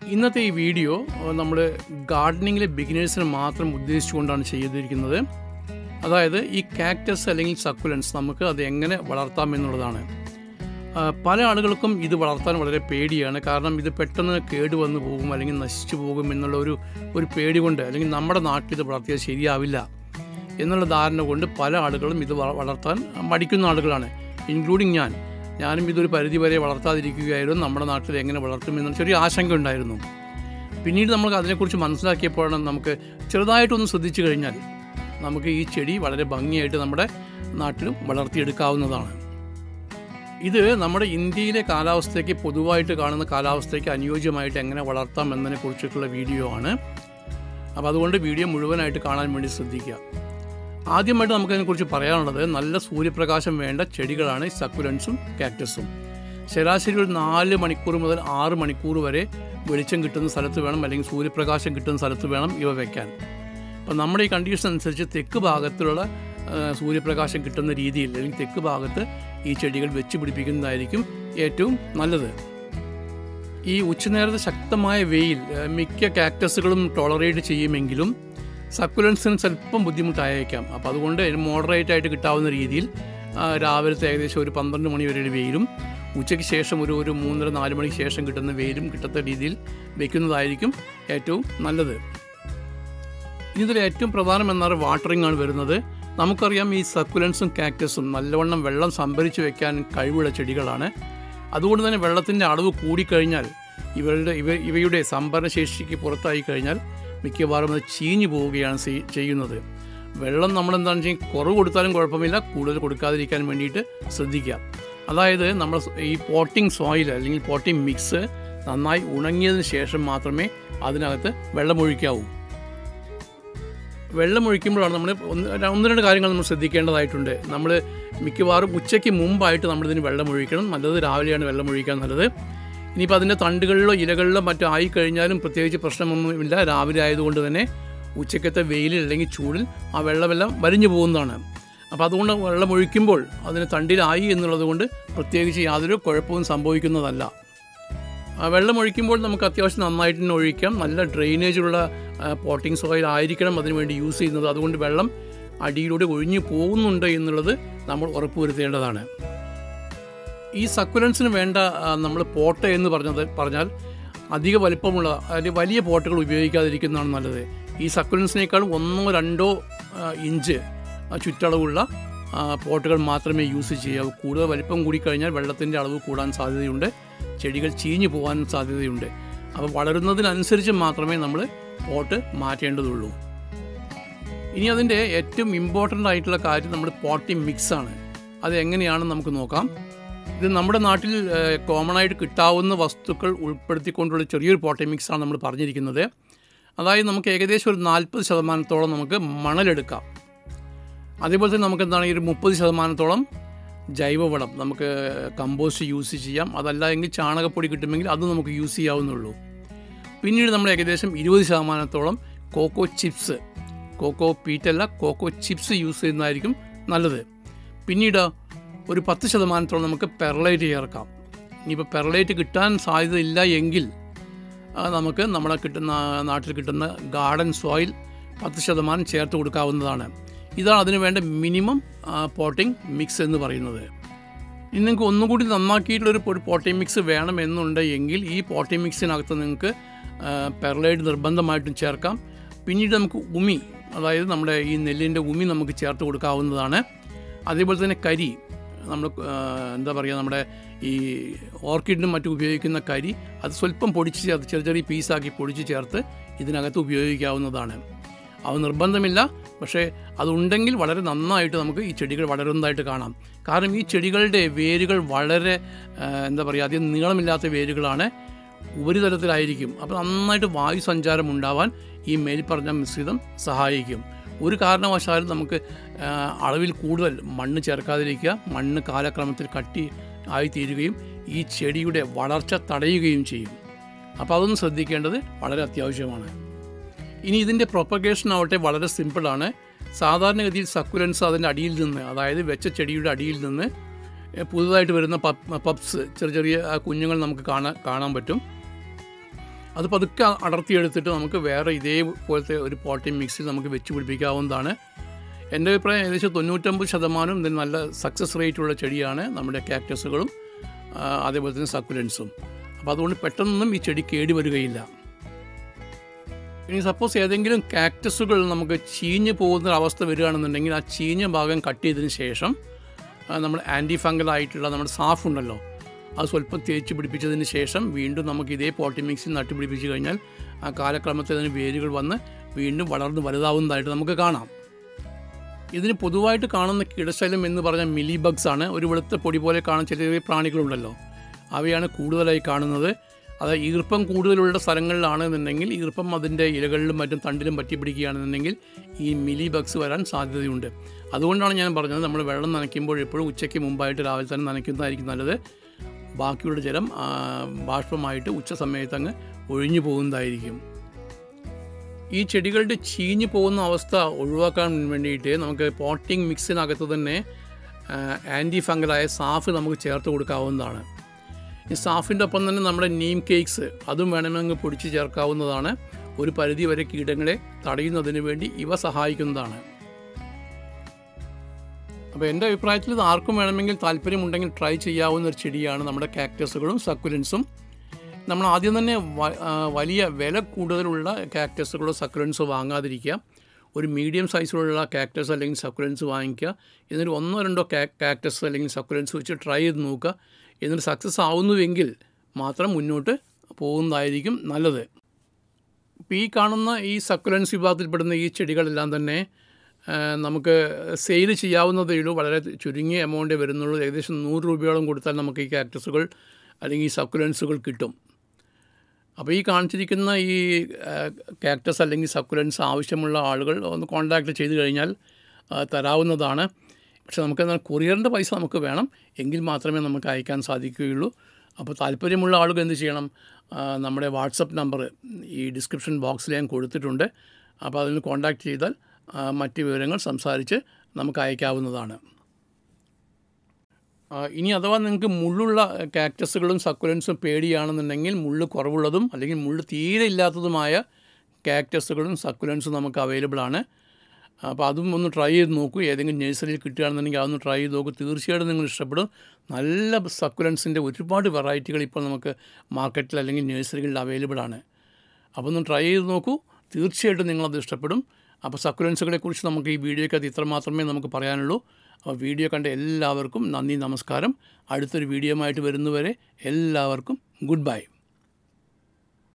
ഇന്നത്തെ ഈ വീഡിയോ നമ്മൾ ഗാർഡനിങ്ങിലെ ബിഗിനേഴ്സിന് മാത്രം ഉദ്ദേശിച്ചുകൊണ്ടാണ് ചെയ്തിരിക്കുന്നത് അതായത് ഈ കാക്ടസ് അല്ലെങ്കിൽ സക്കുലൻസ് നമുക്ക് അത് എങ്ങനെ വളർത്താം എന്നുള്ളതാണ് ആ, പല ആളുകൾക്കും ഇത് വളർത്താൻ വളരെ പേടിയാണ് കാരണം ഇത് പെട്ടെന്ന് കേടുവന്ന് പോകും അല്ലെങ്കിൽ നശിച്ചു പോകും എന്നുള്ള ഒരു ഒരു പേടി കൊണ്ട് അല്ലെങ്കിൽ നമ്മുടെ നാട്ടിൽ ഇത് വളർത്തിയാൽ ശരിയാവില്ല എന്നുള്ള ധാരണ കൊണ്ട് പല ആളുകളും ഇത് വള- വളർത്താൻ മടിക്കുന്ന ആളുകളാണ് ഇൻക്ലൂഡിങ് ഞാൻ ഞാനും ഇതൊരു പരിധി വരെ വളർത്താതിരിക്കുകയായിരുന്നു നമ്മുടെ നാട്ടിൽ എങ്ങനെ വളർത്തും എന്നുള്ള ചെറിയ ആശങ്ക ഉണ്ടായിരുന്നു പിന്നീട് നമുക്ക് അതിനെക്കുറിച്ച് മനസ്സിലാക്കിയപ്പോഴാണ് നമുക്ക് ചെറുതായിട്ടൊന്ന് ശ്രദ്ധിച്ചു കഴിഞ്ഞാൽ നമുക്ക് ഈ ചെടി വളരെ ഭംഗിയായിട്ട് നമ്മുടെ നാട്ടിലും വളർത്തിയെടുക്കാവുന്നതാണ് ഇത് നമ്മുടെ ഇന്ത്യയിലെ കാലാവസ്ഥയ്ക്ക് പൊതുവായിട്ട് കാണുന്ന കാലാവസ്ഥയ്ക്ക് അനുയോജ്യമായിട്ട് എങ്ങനെ വളർത്താം എന്നതിനെ കുറിച്ചിട്ടുള്ള വീഡിയോ ആണ് അപ്പോൾ അതുകൊണ്ട് വീഡിയോ മുഴുവനായിട്ട് കാണാൻ വേണ്ടി ശ്രദ്ധിക്കുക ആദ്യമായിട്ട് നമുക്കതിനെക്കുറിച്ച് പറയാനുള്ളത് നല്ല സൂര്യപ്രകാശം വേണ്ട ചെടികളാണ് ഈ സക്കുലൻസും കാക്ടസും ശരാശരി ഒരു നാല് മണിക്കൂർ മുതൽ ആറ് മണിക്കൂർ വരെ വെളിച്ചം കിട്ടുന്ന സ്ഥലത്ത് വേണം അല്ലെങ്കിൽ സൂര്യപ്രകാശം കിട്ടുന്ന സ്ഥലത്ത് വേണം ഇവ വെക്കാൻ അപ്പം നമ്മുടെ ഈ കണ്ടീഷൻ അനുസരിച്ച് തെക്ക് ഭാഗത്തുള്ള ആ, സൂര്യപ്രകാശം കിട്ടുന്ന രീതിയിൽ അല്ലെങ്കിൽ തെക്ക് ഭാഗത്ത് ഈ ചെടികൾ വെച്ച് പിടിപ്പിക്കുന്നതായിരിക്കും ഏറ്റവും നല്ലത് ഈ ഉച്ചനേരത്തെ ശക്തമായ വെയിൽ ആ, മിക്ക കാക്ടസുകളും ടോളറേറ്റ് ചെയ്യുമെങ്കിലും സക്കുലൻസിന് സ്വല്പം ബുദ്ധിമുട്ടായേക്കാം അപ്പോൾ അതുകൊണ്ട് മോഡറേറ്റ് ആയിട്ട് കിട്ടാവുന്ന രീതിയിൽ ആ, രാവിലത്തെ ഏകദേശം ഒരു പന്ത്രണ്ട് മണി വരെ വെയിലും ഉച്ചയ്ക്ക് ശേഷം ഒരു ഒരു മൂന്നര നാല് മണിക്ക് ശേഷം കിട്ടുന്ന വെയിലും കിട്ടത്ത രീതിയിൽ വെക്കുന്നതായിരിക്കും ഏറ്റവും നല്ലത് ഇതിൽ ഏറ്റവും പ്രധാനം എന്നാൽ വാട്ടറിംഗ് ആണ് വരുന്നത് നമുക്കറിയാം ഈ സക്കുലൻസും കാക്ടസും നല്ലവണ്ണം വെള്ളം സംഭരിച്ച് വെക്കാൻ കഴിവുള്ള ചെടികളാണ് അതുകൊണ്ട് തന്നെ വെള്ളത്തിൻ്റെ അളവ് കൂടിക്കഴിഞ്ഞാൽ ഇവരുടെ ഇവ ഇവയുടെ സംഭരണശേഷിക്ക് പുറത്തായി കഴിഞ്ഞാൽ മിക്കവാറും അത് ചീഞ്ഞു പോവുകയാണ് ചെയ്- ചെയ്യുന്നത് വെള്ളം നമ്മൾ എന്താണെന്ന് വെച്ചാൽ കുറവ് കൊടുത്താലും കുഴപ്പമില്ല കൂടുതൽ കൊടുക്കാതിരിക്കാൻ വേണ്ടിയിട്ട് ശ്രദ്ധിക്കുക അതായത് നമ്മൾ ഈ പോട്ടിംഗ് സോയിൽ അല്ലെങ്കിൽ പോട്ടിംഗ് മിക്സ് നന്നായി ഉണങ്ങിയതിന് ശേഷം മാത്രമേ അതിനകത്ത് വെള്ളമൊഴിക്കാവൂ വെള്ളമൊഴിക്കുമ്പോഴാണ് നമ്മൾ ഒന്ന് ര- ഒന്ന് രണ്ട് കാര്യങ്ങൾ നമ്മൾ ശ്രദ്ധിക്കേണ്ടതായിട്ടുണ്ട് നമ്മൾ മിക്കവാറും ഉച്ചയ്ക്ക് മുമ്പായിട്ട് നമ്മളിതിന് വെള്ളമൊഴിക്കണം നല്ലത് രാവിലെയാണ് വെള്ളമൊഴിക്കാൻ നല്ലത് ഇനിയിപ്പോൾ അതിൻ്റെ തണ്ടുകളിലോ ഇലകളിലോ മറ്റോ ആയിക്കഴിഞ്ഞാലും പ്രത്യേകിച്ച് പ്രശ്നമൊന്നുമില്ല രാവിലെ ആയതുകൊണ്ട് തന്നെ ഉച്ചക്കത്തെ വെയിലിൽ അല്ലെങ്കിൽ ചൂടിൽ ആ വെള്ളമെല്ലാം വലിഞ്ഞു പോകുന്നതാണ് അപ്പോൾ അതുകൊണ്ട് വെള്ളം ഒഴിക്കുമ്പോൾ അതിന് തണ്ടിലായി എന്നുള്ളത് കൊണ്ട് പ്രത്യേകിച്ച് യാതൊരു കുഴപ്പവും സംഭവിക്കുന്നതല്ല ആ വെള്ളം ഒഴിക്കുമ്പോൾ നമുക്ക് അത്യാവശ്യം നന്നായിട്ട് തന്നെ ഒഴിക്കാം നല്ല ഡ്രെയിനേജുള്ള പോട്ടിംഗ് സോയിൽ ആയിരിക്കണം അതിനു വേണ്ടി യൂസ് ചെയ്യുന്നത് അതുകൊണ്ട് വെള്ളം അടിയിലൂടെ ഒഴിഞ്ഞു പോകുന്നുണ്ട് എന്നുള്ളത് നമ്മൾ ഉറപ്പുവരുത്തേണ്ടതാണ് ഈ സക്കുലൻസിന് വേണ്ട നമ്മൾ പോട്ട് എന്ന് പറഞ്ഞത് പറഞ്ഞാൽ അധിക വലിപ്പമുള്ള അല്ലെങ്കിൽ വലിയ പോട്ടുകൾ ഉപയോഗിക്കാതിരിക്കുന്നതാണ് നല്ലത് ഈ സക്കുലൻസിനേക്കാളും ഒന്നോ രണ്ടോ ആ, ഇഞ്ച് ആ, ചുറ്റളവുള്ള ആ, പോട്ടുകൾ മാത്രമേ യൂസ് ചെയ്യാവൂ കൂടുതൽ വലിപ്പം കൂടിക്കഴിഞ്ഞാൽ വെള്ളത്തിൻ്റെ അളവ് കൂടാൻ സാധ്യതയുണ്ട് ചെടികൾ ചീഞ്ഞു പോകാൻ സാധ്യതയുണ്ട് അപ്പോൾ വളരുന്നതിനനുസരിച്ച് മാത്രമേ നമ്മൾ പോട്ട് മാറ്റേണ്ടതുള്ളൂ ഇനി അതിൻ്റെ ഏറ്റവും ഇമ്പോർട്ടൻ്റ് ആയിട്ടുള്ള കാര്യം നമ്മുടെ പോട്ടിംഗ് മിക്സാണ് അത് എങ്ങനെയാണെന്ന് നമുക്ക് നോക്കാം ഇത് നമ്മുടെ നാട്ടിൽ കോമൺ ആയിട്ട് കിട്ടാവുന്ന വസ്തുക്കൾ ഉൾപ്പെടുത്തിക്കൊണ്ടുള്ള ചെറിയൊരു പോട്ടിംഗ് മിക്സാണ് നമ്മൾ പറഞ്ഞിരിക്കുന്നത് അതായത് നമുക്ക് ഏകദേശം ഒരു നാൽപ്പത് ശതമാനത്തോളം നമുക്ക് മണലെടുക്കാം അതേപോലെ തന്നെ നമുക്ക് എന്താണ് ഈ ഒരു മുപ്പത് ശതമാനത്തോളം ജൈവവളം നമുക്ക് കമ്പോസ്റ്റ് യൂസ് ചെയ്യാം അതല്ല എങ്കിൽ ചാണകപ്പൊടി കിട്ടുമെങ്കിൽ അത് നമുക്ക് യൂസ് ചെയ്യാവുന്നുള്ളൂ പിന്നീട് നമ്മൾ ഏകദേശം ഇരുപത് ശതമാനത്തോളം കോക്കോ ചിപ്സ് കോക്കോ പീറ്റല്ല കോക്കോ ചിപ്സ് യൂസ് ചെയ്യുന്നതായിരിക്കും നല്ലത് പിന്നീട് ഒരു പത്ത് ശതമാനത്തോളം നമുക്ക് പെർലൈറ്റ് ചേർക്കാം ഇനിയിപ്പോൾ പെർലൈറ്റ് കിട്ടാൻ സാധ്യതയില്ല എങ്കിൽ ആ, നമുക്ക് നമ്മുടെ കിട്ടുന്ന നാട്ടിൽ കിട്ടുന്ന ഗാർഡൻ സോയിൽ പത്ത് ശതമാനം ചേർത്ത് കൊടുക്കാവുന്നതാണ് ഇതാണ് അതിന് വേണ്ട മിനിമം പോട്ടിംഗ് മിക്സ് എന്ന് പറയുന്നത് ഇനി നിങ്ങൾക്ക് ഒന്നുകൂടി നന്നാക്കിയിട്ടുള്ളൊരു ഒരു പോട്ടിംഗ് മിക്സ് വേണമെന്നുണ്ട് എങ്കിൽ ഈ പോട്ടിംഗ് മിക്സിനകത്ത് നിങ്ങൾക്ക് പെർലൈഡ് നിർബന്ധമായിട്ടും ചേർക്കാം പിന്നീട് നമുക്ക് ഉമി അതായത് നമ്മുടെ ഈ നെല്ലിൻ്റെ ഉമി നമുക്ക് ചേർത്ത് കൊടുക്കാവുന്നതാണ് അതേപോലെ തന്നെ കരി നമ്മൾ ആ, എന്താ പറയുക നമ്മുടെ ഈ ഓർക്കിഡിനും മറ്റും ഉപയോഗിക്കുന്ന കരി അത് സ്വല്പം പൊടിച്ച് ചേർത്ത് ചെറിയ ചെറിയ പീസാക്കി പൊടിച്ച് ചേർത്ത് ഇതിനകത്ത് ഉപയോഗിക്കാവുന്നതാണ് അവ നിർബന്ധമില്ല പക്ഷേ അതുണ്ടെങ്കിൽ വളരെ നന്നായിട്ട് നമുക്ക് ഈ ചെടികൾ വളരുന്നതായിട്ട് കാണാം കാരണം ഈ ചെടികളുടെ വേരുകൾ വളരെ ആ, എന്താ പറയുക അധികം നീളമില്ലാത്ത വേരുകളാണ് ഉപരിതലത്തിലായിരിക്കും അപ്പോൾ നന്നായിട്ട് വായു സഞ്ചാരം ഉണ്ടാവാൻ ഈ മേൽപ്പറഞ്ഞ മിശ്രിതം സഹായിക്കും ഒരു കാരണവശാലും നമുക്ക് ആ, അളവിൽ കൂടുതൽ മണ്ണ് ചേർക്കാതിരിക്കുക മണ്ണ് കാലക്രമത്തിൽ കട്ടി ആയിത്തീരുകയും ഈ ചെടിയുടെ വളർച്ച തടയുകയും ചെയ്യും അപ്പോൾ അതൊന്ന് ശ്രദ്ധിക്കേണ്ടത് വളരെ അത്യാവശ്യമാണ് ഇനി ഇതിൻ്റെ പ്രൊപ്പഗേഷൻ ആവട്ടെ വളരെ സിമ്പിളാണ് സാധാരണഗതിയിൽ സക്കുലൻസ് അതിൻ്റെ അടിയിൽ നിന്ന് അതായത് വെച്ച ചെടിയുടെ അടിയിൽ നിന്ന് എ, പുതുതായിട്ട് വരുന്ന പപ്പ് പപ്സ് ചെറിയ ചെറിയ ആ, കുഞ്ഞുങ്ങൾ നമുക്ക് കാണാൻ കാണാൻ പറ്റും അത് പതുക്കെ അടർത്തിയെടുത്തിട്ട് നമുക്ക് വേറെ ഇതേപോലത്തെ ഒരു പോട്ടിംഗ് മിക്സിൽ നമുക്ക് വെച്ച് പിടിപ്പിക്കാവുന്നതാണ് എൻ്റെ അഭിപ്രായം ഏകദേശം തൊണ്ണൂറ്റമ്പത് ശതമാനം ഇതിന് നല്ല സക്സസ് റേറ്റുള്ള ചെടിയാണ് നമ്മുടെ കാക്ടസുകളും ആ, അതേപോലെ തന്നെ സക്കുലൻസും അപ്പോൾ അതുകൊണ്ട് പെട്ടെന്നൊന്നും ഈ ചെടി കേടി വരികയില്ല ഇനി സപ്പോസ് ഏതെങ്കിലും കാക്ടസുകൾ നമുക്ക് ചീഞ്ഞ് പോകുന്ന ഒരു അവസ്ഥ വരികയാണെന്നുണ്ടെങ്കിൽ ആ ചീഞ്ഞ ഭാഗം കട്ട് ചെയ്തതിന് ശേഷം ആ, നമ്മൾ ആൻറ്റി ഫംഗൽ ആയിട്ടുള്ള നമ്മുടെ സാഫ് ഉണ്ടല്ലോ അത് സ്വല്പം തേച്ച് പിടിപ്പിച്ചതിന് ശേഷം വീണ്ടും നമുക്ക് ഇതേ പോട്ടി മിക്സിൽ നട്ടുപിടിപ്പിച്ച് കഴിഞ്ഞാൽ ആ കാലക്രമത്തിൽ അതിന് വേരുകൾ വന്ന് വീണ്ടും വളർന്ന് വലുതാവുന്നതായിട്ട് നമുക്ക് കാണാം ഇതിന് പൊതുവായിട്ട് കാണുന്ന കീടശല്യം എന്ന് പറഞ്ഞാൽ മിലി ബഗ്സ് ആണ് ഒരു വെളുത്ത പൊടി പോലെ കാണുന്ന ചെറിയ ചെറിയ പ്രാണികളുണ്ടല്ലോ അവയാണ് കൂടുതലായി കാണുന്നത് അത് ഈർപ്പം കൂടുതലുള്ള സ്ഥലങ്ങളിലാണെന്നുണ്ടെങ്കിൽ ഈർപ്പം അതിൻ്റെ ഇലകളിലും മറ്റും തണ്ടിലും പറ്റി പിടിക്കുകയാണെന്നുണ്ടെങ്കിൽ ഈ മിലി ബഗ്സ് വരാൻ സാധ്യതയുണ്ട് അതുകൊണ്ടാണ് ഞാൻ പറഞ്ഞത് നമ്മൾ വെള്ളം നനയ്ക്കുമ്പോൾ എപ്പോഴും ഉച്ചയ്ക്ക് മുമ്പായിട്ട് രാവിലെ തന്നെ നനയ്ക്കുന്നതായിരിക്കും നല്ലത് ബാക്കിയുള്ള ജലം ആ, ബാഷ്പമായിട്ട് ഉച്ച സമയത്ത് അങ്ങ് ഒഴിഞ്ഞു പോകുന്നതായിരിക്കും ഈ ചെടികളുടെ ചീഞ്ഞു പോകുന്ന അവസ്ഥ ഒഴിവാക്കാൻ വേണ്ടിയിട്ട് നമുക്ക് പോട്ടിംഗ് മിക്സിനകത്ത് തന്നെ ആൻറ്റി ഫംഗലായ സാഫ് നമുക്ക് ചേർത്ത് കൊടുക്കാവുന്നതാണ് ഈ സാഫിൻ്റെ ഒപ്പം തന്നെ നമ്മുടെ നീം കേക്ക്സ് അതും വേണമെങ്കിൽ പൊടിച്ച് ചേർക്കാവുന്നതാണ് ഒരു പരിധി വരെ കീടങ്ങളെ തടയുന്നതിന് വേണ്ടി ഇവ സഹായിക്കുന്നതാണ് അപ്പോൾ എൻ്റെ അഭിപ്രായത്തിൽ ഇത് ആർക്കും വേണമെങ്കിൽ താല്പര്യമുണ്ടെങ്കിൽ ട്രൈ ചെയ്യാവുന്ന ഒരു ചെടിയാണ് നമ്മുടെ കാക്ടസുകളും സക്കുലൻസും നമ്മൾ ആദ്യം തന്നെ വ- ആ, വലിയ വില കൂടുതലുള്ള കാക്ടസുകളോ സക്കുലൻസോ വാങ്ങാതിരിക്കുക ഒരു മീഡിയം സൈസിലുള്ള കാക്ടസ് അല്ലെങ്കിൽ സക്കുലൻസ് വാങ്ങിക്കുക എന്നിട്ട് ഒന്നോ രണ്ടോ കാക്ടസ് അല്ലെങ്കിൽ സക്കുലൻസ് വെച്ച് ട്രൈ ചെയ്ത് നോക്കുക എന്നിട്ട് സക്സസ് ആവുന്നുവെങ്കിൽ മാത്രം മുന്നോട്ട് പോകുന്നതായിരിക്കും നല്ലത് ഇപ്പോൾ ഈ കാണുന്ന ഈ സക്കുലൻസ് വിഭാഗത്തിൽപ്പെടുന്ന ഈ ചെടികളെല്ലാം തന്നെ ആ, നമുക്ക് സെയിൽ ചെയ്യാവുന്നതേ ഉള്ളൂ വളരെ ചുരുങ്ങിയ എമൗണ്ടേ വരുന്നുള്ളൂ ഏകദേശം നൂറ് രൂപയോളം കൊടുത്താൽ നമുക്ക് ഈ കാക്ടസുകൾ അല്ലെങ്കിൽ ഈ സക്കുലൻസുകൾ കിട്ടും അപ്പോൾ ഈ കാണിച്ചിരിക്കുന്ന ഈ കാക്ടസ് അല്ലെങ്കിൽ സക്കുലൻസ് ആവശ്യമുള്ള ആളുകൾ ഒന്ന് കോൺടാക്റ്റ് ചെയ്ത് കഴിഞ്ഞാൽ ആ, തരാവുന്നതാണ് പക്ഷെ നമുക്ക് എന്നാൽ കൊറിയറിൻ്റെ പൈസ നമുക്ക് വേണം എങ്കിൽ മാത്രമേ നമുക്ക് അയക്കാൻ സാധിക്കുകയുള്ളൂ അപ്പോൾ താല്പര്യമുള്ള ആളുകൾ എന്ത് ചെയ്യണം ആ, നമ്മുടെ വാട്സപ്പ് നമ്പർ ഈ ഡിസ്ക്രിപ്ഷൻ ബോക്സിൽ ഞാൻ കൊടുത്തിട്ടുണ്ട് അപ്പോൾ അതിൽ കോൺടാക്റ്റ് ചെയ്താൽ ആ, മറ്റ് വിവരങ്ങൾ സംസാരിച്ച് നമുക്ക് അയക്കാവുന്നതാണ് ആ, ഇനി അഥവാ നിങ്ങൾക്ക് മുള്ളുള്ള കാക്ടസുകളും സക്കുലൻസും പേടിയാണെന്നുണ്ടെങ്കിൽ മുള്ള് കുറവുള്ളതും അല്ലെങ്കിൽ മുള്ള് തീരെ ഇല്ലാത്തതുമായ കാക്ടസുകളും സക്കുലൻസും നമുക്ക് അവൈലബിൾ ആണ് അപ്പോൾ അതും ഒന്ന് ട്രൈ ചെയ്ത് നോക്കൂ ഏതെങ്കിലും നഴ്സറിയിൽ കിട്ടുകയാണെന്നുണ്ടെങ്കിൽ അതൊന്ന് ട്രൈ ചെയ്ത് നോക്കൂ തീർച്ചയായിട്ടും നിങ്ങൾ ഇഷ്ടപ്പെടും നല്ല സക്കുലൻസിൻ്റെ ഒരുപാട് വെറൈറ്റികൾ ഇപ്പോൾ നമുക്ക് മാർക്കറ്റിൽ അല്ലെങ്കിൽ നഴ്സറികളിൽ അവൈലബിൾ ആണ് അപ്പോൾ ഒന്ന് ട്രൈ ചെയ്ത് നോക്കൂ തീർച്ചയായിട്ടും നിങ്ങളത് ഇഷ്ടപ്പെടും അപ്പോൾ സക്കുലൻസുകളെ കുറിച്ച് നമുക്ക് ഈ വീഡിയോയ്ക്കകത്ത് ഇത്ര മാത്രമേ നമുക്ക് പറയാനുള്ളൂ അപ്പോൾ വീഡിയോ കണ്ട എല്ലാവർക്കും നന്ദി നമസ്കാരം അടുത്തൊരു വീഡിയോ ആയിട്ട് വരുന്നവരെ എല്ലാവർക്കും ഗുഡ് ബൈ